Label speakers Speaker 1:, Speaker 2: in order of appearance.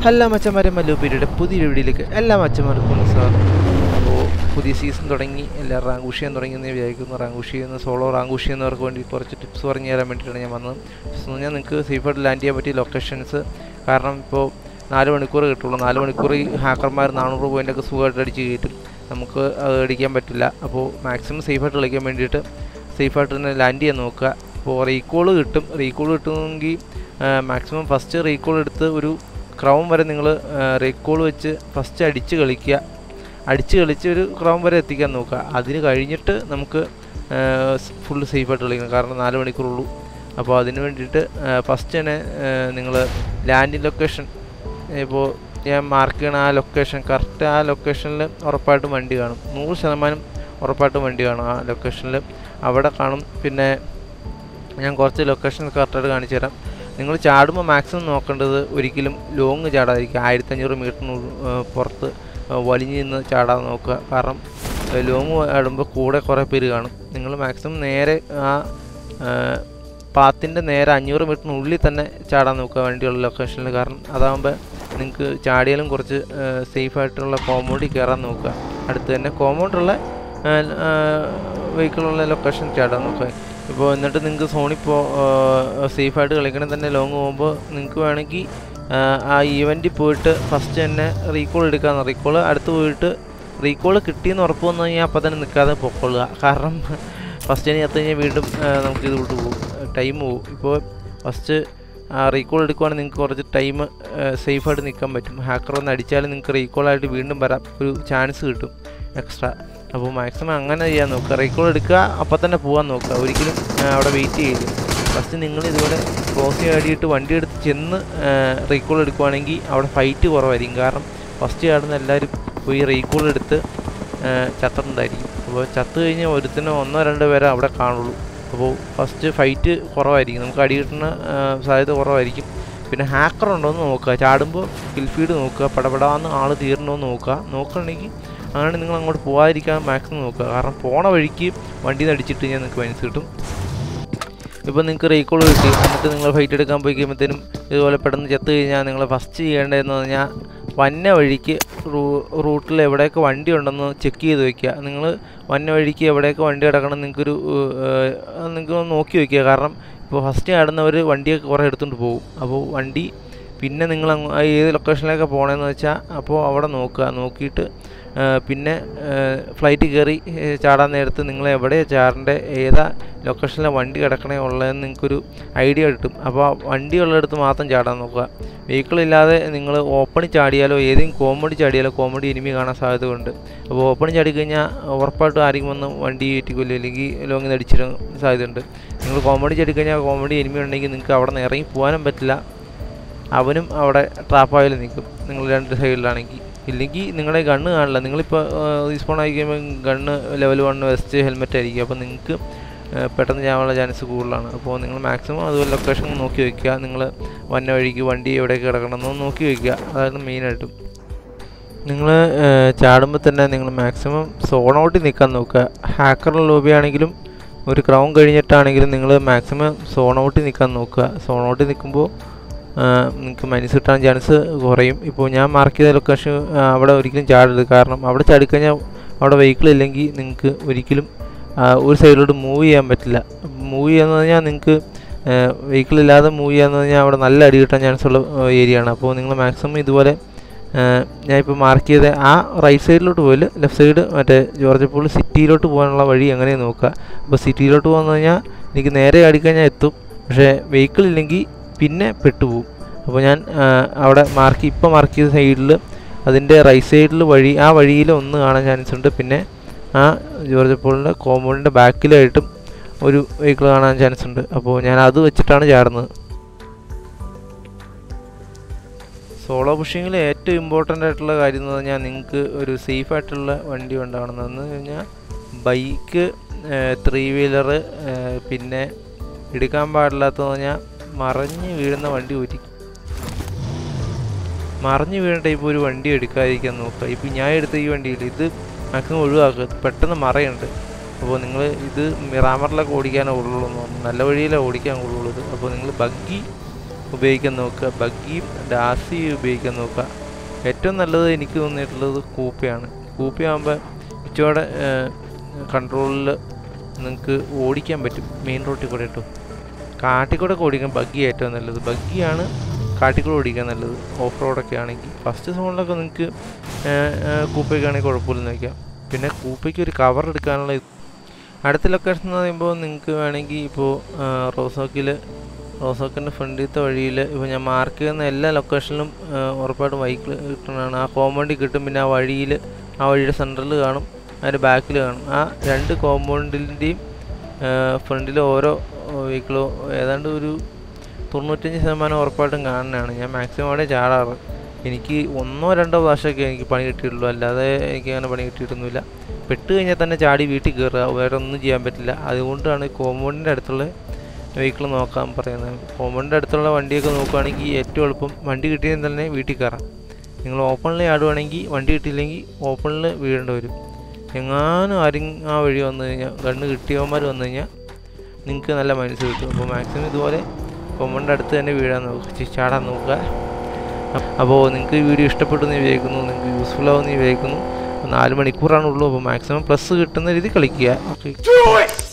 Speaker 1: hello മച്ചന്മാരെ മല്ലൂപ്പേരിയുടെ പുതിയൊരു വീഡിയോയിലേക്ക് എല്ലാ മച്ചന്മാർക്കും സാർ അപ്പോൾ പുതിയ സീസൺ തുടങ്ങി എല്ലാ റാങ്ക് പുഷ് ചെയ്യാൻ തുടങ്ങി എന്ന് വിചാരിക്കുന്നു റാങ്ക് പുഷ് ചെയ്യുന്ന സോളോ റാങ്ക് പുഷ് ചെയ്യുന്നവർക്ക് വേണ്ടി കുറച്ച് ടിപ്സ് പറഞ്ഞു തരാൻ വേണ്ടിയിട്ടാണ് ഞാൻ വന്നത് എന്ന് പറഞ്ഞാൽ നിങ്ങൾക്ക് സേഫായിട്ട് ലാൻഡ് ചെയ്യാൻ പറ്റിയ ലൊക്കേഷൻസ് കാരണം ഇപ്പോൾ നാല് മണിക്കൂർ കിട്ടുള്ളൂ നാല് മണിക്കൂർ ഈ ഹാക്കർമാർ നാനൂറ് പോയിൻ്റൊക്കെ സുഖമായിട്ട് അടിച്ച് കയറ്റും നമുക്ക് അത് അടിക്കാൻ പറ്റില്ല അപ്പോൾ മാക്സിമം സേഫായിട്ട് കളിക്കാൻ വേണ്ടിയിട്ട് സേഫായിട്ട് തന്നെ ലാൻഡ് ചെയ്യാൻ നോക്കുക അപ്പോൾ റീകോൾ കിട്ടും റീകോൾ കിട്ടുമെങ്കിൽ മാക്സിമം ഫസ്റ്റ് റീകോൾ എടുത്ത് ഒരു ക്രൗൺ വരെ നിങ്ങൾ റീകോൾ വെച്ച് ഫസ്റ്റ് അടിച്ച് കളിക്കുക അടിച്ച് കളിച്ച് ഒരു ക്രൗൺ വരെ എത്തിക്കാൻ നോക്കുക അതിന് കഴിഞ്ഞിട്ട് നമുക്ക് ഫുള്ള് സേഫായിട്ട് കളിക്കണം കാരണം നാല് മണിക്കൂറുള്ളൂ അപ്പോൾ അതിന് വേണ്ടിയിട്ട് ഫസ്റ്റ് തന്നെ നിങ്ങൾ ലാൻഡിങ് ലൊക്കേഷൻ ഇപ്പോൾ ഞാൻ മാർക്ക് ചെയ്യണ ആ ലൊക്കേഷൻ കറക്റ്റ് ആ ലൊക്കേഷനിൽ ഉറപ്പായിട്ടും വണ്ടി കാണും നൂറ് ശതമാനം ഉറപ്പായിട്ടും വണ്ടി കാണും ആ ലൊക്കേഷനിൽ അവിടെ കാണും പിന്നെ ഞാൻ കുറച്ച് ലൊക്കേഷൻ കറക്റ്റായിട്ട് കാണിച്ചു തരാം നിങ്ങൾ ചാടുമ്പോൾ മാക്സിമം നോക്കേണ്ടത് ഒരിക്കലും ലോങ് ചാടാതിരിക്കുക ആയിരത്തഞ്ഞൂറ് മീറ്ററിന് പുറത്ത് വലിഞ്ഞു നിന്ന് ചാടാതെ നോക്കുക കാരണം ലോങ് ചാടുമ്പോൾ കൂടെ കുറേ പേര് കാണും നിങ്ങൾ മാക്സിമം നേരെ ആ പാത്തിൻ്റെ നേരെ അഞ്ഞൂറ് മീറ്ററിനുള്ളിൽ തന്നെ ചാടാൻ നോക്കുക വണ്ടിയുള്ള ലൊക്കേഷനിൽ കാരണം അതാകുമ്പോൾ നിങ്ങൾക്ക് ചാടിയാലും കുറച്ച് സേഫായിട്ടുള്ള കോമ്പൗണ്ടിൽ കയറാൻ നോക്കുക അടുത്ത് തന്നെ കോമ്പൗണ്ടുള്ള വെഹിക്കിളുള്ള ലൊക്കേഷൻ ചാടാൻ നോക്കുക ഇപ്പോൾ എന്നിട്ട് നിങ്ങൾക്ക് സോണിപ്പോൾ സേഫായിട്ട് കളിക്കണം തന്നെ ലോങ് പോകുമ്പോൾ നിങ്ങൾക്ക് വേണമെങ്കിൽ ആ ഈവൻറ്റിൽ പോയിട്ട് ഫസ്റ്റ് തന്നെ റീകോൾ എടുക്കാമെന്ന് റീകോൾ അടുത്ത് പോയിട്ട് റീകോൾ കിട്ടിയെന്ന് ഉറപ്പ് വന്നു കഴിഞ്ഞാൽ അപ്പോൾ തന്നെ നിൽക്കാതെ പൊക്കൊള്ളുക കാരണം ഫസ്റ്റ് തന്നെ ചത്തു കഴിഞ്ഞാൽ വീണ്ടും നമുക്ക് ഇത് വിട്ട് പോകും ടൈം പോകും ഇപ്പോൾ ഫസ്റ്റ് റീകോൾ എടുക്കുവാണെങ്കിൽ നിങ്ങൾക്ക് കുറച്ച് ടൈം സേഫായിട്ട് നിൽക്കാൻ പറ്റും ഹാക്കർ ഒന്ന് അടിച്ചാലും നിങ്ങൾക്ക് റീകോളായിട്ട് വീണ്ടും വരാം ഒരു ചാൻസ് കിട്ടും എക്സ്ട്രാ അപ്പോൾ മാക്സിമം അങ്ങനെ ചെയ്യാൻ നോക്കുക റീകോൾ എടുക്കുക അപ്പം തന്നെ പോകാൻ നോക്കുക ഒരിക്കലും അവിടെ വെയിറ്റ് ചെയ്യില്ല ഫസ്റ്റ് നിങ്ങൾ ഇതുപോലെ ക്രോസ് ചാടിയിട്ട് വണ്ടി എടുത്ത് ചെന്ന് റീകോൾ എടുക്കുവാണെങ്കിൽ അവിടെ ഫൈറ്റ് കുറവായിരിക്കും കാരണം ഫസ്റ്റ് ചാടുന്ന എല്ലാവരും പോയി റീകോൾ എടുത്ത് ചത്തിട്ടുണ്ടായിരിക്കും അപ്പോൾ ചത്ത് കഴിഞ്ഞാൽ ഒരുത്തിനോ ഒന്നോ രണ്ടോ പേരെ അവിടെ കാണുള്ളൂ അപ്പോൾ ഫസ്റ്റ് ഫൈറ്റ് കുറവായിരിക്കും നമുക്ക് അടി കിട്ടുന്ന സാധ്യത കുറവായിരിക്കും പിന്നെ ഹാക്കർ ഉണ്ടോ എന്ന് നോക്കുക ചാടുമ്പോൾ കിൽ ഫീഡ് നോക്കുക പടപടാന്ന് ആൾ തീരണോ എന്ന് നോക്കുക നോക്കുകയാണെങ്കിൽ അങ്ങനെ നിങ്ങൾ അങ്ങോട്ട് പോകാതിരിക്കാൻ മാക്സിമം നോക്കുക കാരണം പോണ വഴിക്ക് വണ്ടി നടിച്ചിട്ട് കഴിഞ്ഞാൽ നിങ്ങൾക്ക് മനസ്സ് കിട്ടും ഇപ്പോൾ നിങ്ങൾക്ക് റീകോൾ കിട്ടി എന്നിട്ട് നിങ്ങൾ ഫൈറ്റ് എടുക്കാൻ പോയി കഴിയുമ്പോഴത്തേനും ഇതുപോലെ പെട്ടെന്ന് ചത്ത് കഴിഞ്ഞാൽ നിങ്ങൾ ഫസ്റ്റ് ചെയ്യേണ്ടതെന്ന് പറഞ്ഞാൽ വന്ന വഴിക്ക് റൂ റൂട്ടിൽ എവിടെയൊക്കെ വണ്ടി ഉണ്ടെന്ന് ചെക്ക് ചെയ്ത് വയ്ക്കുക നിങ്ങൾ വന്ന വഴിക്ക് എവിടെയൊക്കെ വണ്ടി കിടക്കണം നിങ്ങൾക്കൊരു നിങ്ങൾക്ക് നോക്കി വയ്ക്കുക കാരണം ഇപ്പോൾ ഫസ്റ്റ് ആടുന്നവർ വണ്ടിയൊക്കെ കുറേ എടുത്തുകൊണ്ട് പോകും അപ്പോൾ വണ്ടി പിന്നെ നിങ്ങൾ ഏത് ലൊക്കേഷനിലേക്ക് പോകണമെന്ന് വെച്ചാൽ അപ്പോൾ അവിടെ നോക്കുക നോക്കിയിട്ട് പിന്നെ ഫ്ലൈറ്റ് കയറി ചാടാൻ നേരത്ത് നിങ്ങൾ എവിടെ ചാടേണ്ട ഏതാ ലൊക്കേഷനിലെ വണ്ടി കിടക്കണേ ഉള്ളതെന്ന് നിങ്ങൾക്കൊരു ഐഡിയ കിട്ടും അപ്പോൾ വണ്ടി ഉള്ളിടത്ത് മാത്രം ചാടാൻ നോക്കുക വെഹിക്കിൾ ഇല്ലാതെ നിങ്ങൾ ഓപ്പണിൽ ചാടിയാലോ ഏതെങ്കിലും കോമഡി ചാടിയാലോ കോമഡി എനിമി കാണാൻ സാധ്യതയുണ്ട് അപ്പോൾ ഓപ്പണിൽ ചാടി കഴിഞ്ഞാൽ ഉറപ്പായിട്ടും ആരെങ്കിലും വന്ന് വണ്ടി കയറ്റിക്കൊല്ലും അല്ലെങ്കിൽ ലോങ്ങിൽ അടിച്ചിടാൻ സാധ്യതയുണ്ട് നിങ്ങൾ കോമഡി ചാടി കഴിഞ്ഞാൽ കോമഡി എനിമി ഉണ്ടെങ്കിൽ നിങ്ങൾക്ക് അവിടെ നിന്ന് ഇറങ്ങി പോകാനും പറ്റില്ല അവനും അവിടെ ട്രാപ്പായാലും നിൽക്കും നിങ്ങൾ രണ്ട് സൈഡിലാണെങ്കിൽ ഇല്ലെങ്കിൽ നിങ്ങളുടെ ഗണ്ണ് കാണില്ല നിങ്ങളിപ്പോൾ റീസ്പോൺ ആയി കഴിയുമ്പോൾ gun level one vest helmet ആയിരിക്കും അപ്പോൾ നിങ്ങൾക്ക് പെട്ടെന്ന് ചെയ്യാനുള്ള ചാൻസ് കൂടുതലാണ് അപ്പോൾ നിങ്ങൾ മാക്സിമം അതുപോലെ ലൊക്കേഷൻ നോക്കി വയ്ക്കുക നിങ്ങൾ വന്ന വഴിക്ക് വണ്ടി എവിടെയൊക്കെ കിടക്കണമെന്ന് നോക്കി വയ്ക്കുക അതായിരുന്നു മെയിനായിട്ടും നിങ്ങൾ ചാടുമ്പോൾ തന്നെ നിങ്ങൾ മാക്സിമം സോൺ ഔട്ടിൽ നിൽക്കാൻ നോക്കുക ഹാക്കർ ലോബി ആണെങ്കിലും ഒരു ക്രൗൺ കഴിഞ്ഞിട്ടാണെങ്കിലും നിങ്ങൾ മാക്സിമം സോൺ ഔട്ടിൽ നിൽക്കാൻ നോക്കുക സോൺ ഔട്ടിൽ നിൽക്കുമ്പോൾ നിങ്ങൾക്ക് മനസ്സ് കിട്ടാൻ ചാൻസ് കുറയും ഇപ്പോൾ ഞാൻ മാർക്ക് ചെയ്ത ലൊക്കേഷൻ അവിടെ ഒരിക്കലും ചാടരുത് കാരണം അവിടെ ചാടിക്കഴിഞ്ഞാൽ അവിടെ വെഹിക്കിൾ ഇല്ലെങ്കിൽ നിങ്ങൾക്ക് ഒരിക്കലും ഒരു സൈഡിലോട്ട് മൂവ് ചെയ്യാൻ പറ്റില്ല മൂവ് ചെയ്യാന്ന് പറഞ്ഞാൽ നിങ്ങൾക്ക് വെഹിക്കിൾ ഇല്ലാതെ മൂവ് ചെയ്യാന്ന് പറഞ്ഞാൽ അവിടെ നല്ല അടി കിട്ടാൻ ചാൻസ് ഉള്ള ഏരിയ ആണ് അപ്പോൾ നിങ്ങൾ മാക്സിമം ഇതുപോലെ ഞാനിപ്പോൾ മാർക്ക് ചെയ്ത ആ റൈറ്റ് സൈഡിലോട്ട് പോയില്ല ലെഫ്റ്റ് സൈഡ് മറ്റേ ജോർജ് പോൾ സിറ്റിയിലോട്ട് പോകാനുള്ള വഴി എങ്ങനെ നോക്കുക അപ്പോൾ സിറ്റിയിലോട്ട് പോകുന്ന കഴിഞ്ഞാൽ എനിക്ക് നേരെ അടിക്കഴിഞ്ഞാൽ എത്തും പക്ഷേ വെഹിക്കിൾ ഇല്ലെങ്കിൽ പിന്നെ പെട്ടുപോകും അപ്പോൾ ഞാൻ അവിടെ മാർക്ക് ഇപ്പോൾ മാർക്ക് ചെയ്ത സൈഡിൽ അതിൻ്റെ റൈറ്റ് സൈഡിൽ വഴി ആ വഴിയിൽ ഒന്ന് കാണാൻ ചാൻസ് ഉണ്ട് പിന്നെ ആ ജോർജ് പോളിൻ്റെ കോമ്പൗണ്ടിൻ്റെ ബാക്കിലായിട്ടും ഒരു വെഹിക്കിൾ കാണാൻ ചാൻസ് ഉണ്ട് അപ്പോൾ ഞാൻ അത് വെച്ചിട്ടാണ് ചാടുന്നത് സോളോ പുഷിങ്ങിൽ ഏറ്റവും ഇമ്പോർട്ടൻ്റ് ആയിട്ടുള്ള കാര്യം എന്ന് പറഞ്ഞാൽ നിങ്ങൾക്ക് ഒരു സേഫ് ആയിട്ടുള്ള വണ്ടി ഉണ്ടാവണമെന്ന് കഴിഞ്ഞാൽ ബൈക്ക് ത്രീ വീലർ പിന്നെ എടുക്കാൻ പാടില്ലാത്തതെന്ന് പറഞ്ഞാൽ മറിഞ്ഞ് വീഴുന്ന വണ്ടി ഒരു മറിഞ്ഞ് വീഴുന്ന ടൈപ്പ് ഒരു വണ്ടി എടുക്കാതിരിക്കാൻ നോക്കുക ഇപ്പോൾ ഞാൻ എടുത്ത ഈ വണ്ടിയിൽ ഇത് മാക്സിമം ഒഴിവാക്കുക പെട്ടെന്ന് മറയുണ്ട് അപ്പോൾ നിങ്ങൾ ഇത് മിറാമറിലൊക്കെ ഓടിക്കാനേ ഉള്ളൂ എന്ന് പറഞ്ഞു നല്ല വഴിയിലേ ഓടിക്കാൻ ഉള്ളൂ ഇത് അപ്പോൾ നിങ്ങൾ ബഗ്ഗി ഉപയോഗിക്കാൻ നോക്കുക ബഗ്ഗിയും ഡാസിയും ഉപയോഗിക്കാൻ നോക്കുക ഏറ്റവും നല്ലത് എനിക്ക് തോന്നിയിട്ടുള്ളത് കൂപ്പയാണ് കൂപ്പയാകുമ്പോൾ ഇച്ചിരി കൺട്രോളിൽ നിങ്ങൾക്ക് ഓടിക്കാൻ പറ്റും മെയിൻ റോട്ടിൽ കൂടെ കേട്ടോ കാട്ടിക്കൂടെ ഒക്കെ ഓടിക്കാൻ ബഗ്ഗി ഏറ്റവും നല്ലത് ബഗ്ഗിയാണ് കാട്ടിക്കൂടെ ഓടിക്കാൻ നല്ലത് ഓഫ് റോഡൊക്കെ ആണെങ്കിൽ ഫസ്റ്റ് സോണിലൊക്കെ നിങ്ങൾക്ക് കൂപ്പയ്ക്ക് ആണെങ്കിൽ കുഴപ്പമില്ലെന്ന് വയ്ക്കാം പിന്നെ കൂപ്പയ്ക്ക് ഒരു കവർ എടുക്കാനുള്ള ഇത് അടുത്ത ലൊക്കേഷൻ എന്ന് പറയുമ്പോൾ നിങ്ങൾക്ക് വേണമെങ്കിൽ ഇപ്പോൾ റോസോക്കിൽ റോസോക്കിൻ്റെ ഫ്രണ്ടിലത്തെ വഴിയിൽ ഇപ്പോൾ ഞാൻ മാർക്ക് ചെയ്യുന്ന എല്ലാ ലൊക്കേഷനിലും ഉറപ്പായിട്ടും ബൈക്ക് കിട്ടുന്നതാണ് ആ കോമ്പൗണ്ടിൽ കിട്ടും പിന്നെ ആ വഴിയിൽ ആ വഴിയുടെ സെൻറ്ററിൽ കാണും അതിൻ്റെ ബാക്കിൽ കാണും ആ രണ്ട് കോമ്പൗണ്ടിൻ്റെയും ഫ്രണ്ടിൽ ഓരോ വെഹിക്കിളോ ഏതാണ്ട് ഒരു തൊണ്ണൂറ്റഞ്ച് ശതമാനം ഉറപ്പായിട്ടും കാണുന്നതാണ് ഞാൻ മാക്സിമം അവിടെ ചാടാറ് എനിക്ക് ഒന്നോ രണ്ടോ പ്രാവശ്യമൊക്കെ എനിക്ക് പണി കിട്ടിയിട്ടുള്ളൂ അല്ലാതെ എനിക്ക് അങ്ങനെ പണി കിട്ടിയിട്ടൊന്നുമില്ല പെട്ട് കഴിഞ്ഞാൽ തന്നെ ചാടി വീട്ടിൽ കയറുക വേറെ ഒന്നും ചെയ്യാൻ പറ്റില്ല അതുകൊണ്ടാണ് കോമ്പൗണ്ടിൻ്റെ അടുത്തുള്ള വെഹിക്കിൾ നോക്കാൻ പറയുന്നത് കോമ്പൗണ്ടിൻ്റെ അടുത്തുള്ള വണ്ടിയൊക്കെ നോക്കുകയാണെങ്കിൽ ഏറ്റവും എളുപ്പം വണ്ടി കിട്ടിയാൽ തന്നെ വീട്ടിൽ കയറാം നിങ്ങൾ ഓപ്പണിൽ ആടുവാണെങ്കിൽ വണ്ടി കിട്ടിയില്ലെങ്കിൽ ഓപ്പണിൽ വീഴേണ്ടി വരും എങ്ങാനും ആരും ആ വഴി വന്നു കഴിഞ്ഞാൽ ഗണ്ണ് കിട്ടിയവന്മാർ വന്നു കഴിഞ്ഞാൽ നിങ്ങൾക്ക് നല്ല മനസ്സ് കിട്ടും അപ്പോൾ മാക്സിമം ഇതുപോലെ കോമ്പൗണ്ടിൻ്റെ അടുത്ത് തന്നെ വീഴാൻ നോക്കുക ചാടാൻ നോക്കുക അപ്പോൾ നിങ്ങൾക്ക് ഈ വീഡിയോ ഇഷ്ടപ്പെട്ടു എന്ന് വിചാരിക്കുന്നു നിങ്ങൾക്ക് യൂസ്ഫുൾ ആവുമെന്ന് വിചാരിക്കുന്നു നാല് മണിക്കൂറാണുള്ളൂ അപ്പോൾ മാക്സിമം പ്ലസ് കിട്ടുന്ന രീതി കളിക്കുക ഓക്കെ